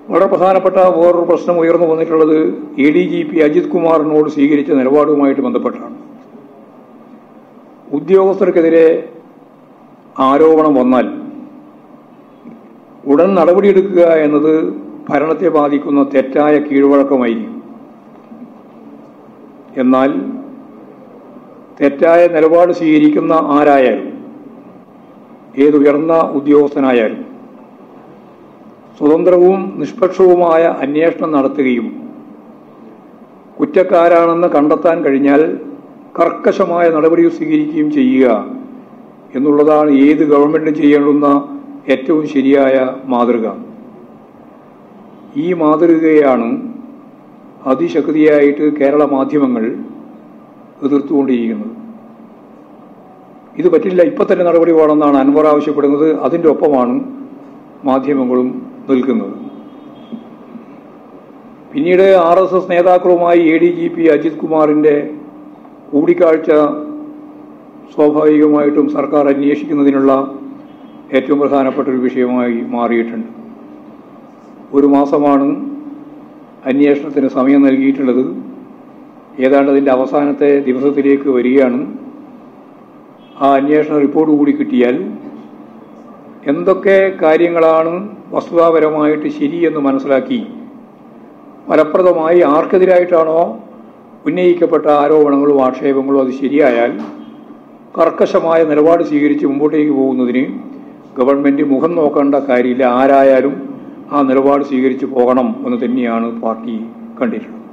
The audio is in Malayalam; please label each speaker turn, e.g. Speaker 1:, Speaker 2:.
Speaker 1: വളരെ പ്രധാനപ്പെട്ട വേറൊരു പ്രശ്നം ഉയർന്നു വന്നിട്ടുള്ളത് A D G P Ajith കുമാറിനോട് സ്വീകരിച്ച നിലപാടുമായിട്ട് ബന്ധപ്പെട്ടാണ് ഉദ്യോഗസ്ഥർക്കെതിരെ ആരോപണം വന്നാൽ ഉടൻ നടപടിയെടുക്കുക എന്നത് ഭരണത്തെ ബാധിക്കുന്ന തെറ്റായ കീഴ്വഴക്കമായിരിക്കും എന്നാൽ തെറ്റായ നിലപാട് സ്വീകരിക്കുന്ന ആരായാലും ഏതുയർന്ന ഉദ്യോഗസ്ഥനായാലും സ്വതന്ത്രവും നിഷ്പക്ഷവുമായ അന്വേഷണം നടത്തുകയും കുറ്റക്കാരാണെന്ന് കണ്ടെത്താൻ കഴിഞ്ഞാൽ കർക്കശമായ നടപടി സ്വീകരിക്കുകയും ചെയ്യുക എന്നുള്ളതാണ് ഏത് ഗവൺമെന്റും ചെയ്യേണ്ടുന്ന ഏറ്റവും ശരിയായ മാതൃക ഈ മാതൃകയാണ് അതിശക്തിയായിട്ട് കേരള മാധ്യമങ്ങൾ എതിർത്തുകൊണ്ടിരിക്കുന്നത് ഇത് പറ്റില്ല ഇപ്പം തന്നെ നടപടി വേണമെന്നാണ് അൻവർ ആവശ്യപ്പെടുന്നത് അതിൻ്റെ ഒപ്പമാണ് മാധ്യമങ്ങളും നിൽക്കുന്നത് പിന്നീട് ആർ എസ് എസ് നേതാക്കളുമായി A D G P Ajith കുമാറിൻ്റെ കൂടിക്കാഴ്ച സ്വാഭാവികമായിട്ടും സർക്കാർ അന്വേഷിക്കുന്നതിനുള്ള ഏറ്റവും പ്രധാനപ്പെട്ട ഒരു വിഷയമായി മാറിയിട്ടുണ്ട് ഒരു മാസമാണ് അന്വേഷണത്തിന് സമയം നൽകിയിട്ടുള്ളത് ഏതാണ്ട് അതിൻ്റെ അവസാനത്തെ ദിവസത്തിലേക്ക് വരികയാണ് ആ അന്വേഷണ റിപ്പോർട്ട് കൂടി കിട്ടിയാൽ എന്തൊക്കെ കാര്യങ്ങളാണ് വസ്തുതാപരമായിട്ട് ശരിയെന്ന് മനസ്സിലാക്കി ഫലപ്രദമായി ആർക്കെതിരായിട്ടാണോ ഉന്നയിക്കപ്പെട്ട ആരോപണങ്ങളും ആക്ഷേപങ്ങളും അത് ശരിയായാൽ കർക്കശമായ നിലപാട് സ്വീകരിച്ച് മുമ്പോട്ടേക്ക് പോകുന്നതിന് ഗവൺമെന്റ് മുഖം നോക്കേണ്ട കാര്യമില്ല ആരായാലും ആ നിലപാട് സ്വീകരിച്ച് പോകണം എന്ന് തന്നെയാണ് പാർട്ടി കണ്ടിട്ടുള്ളത്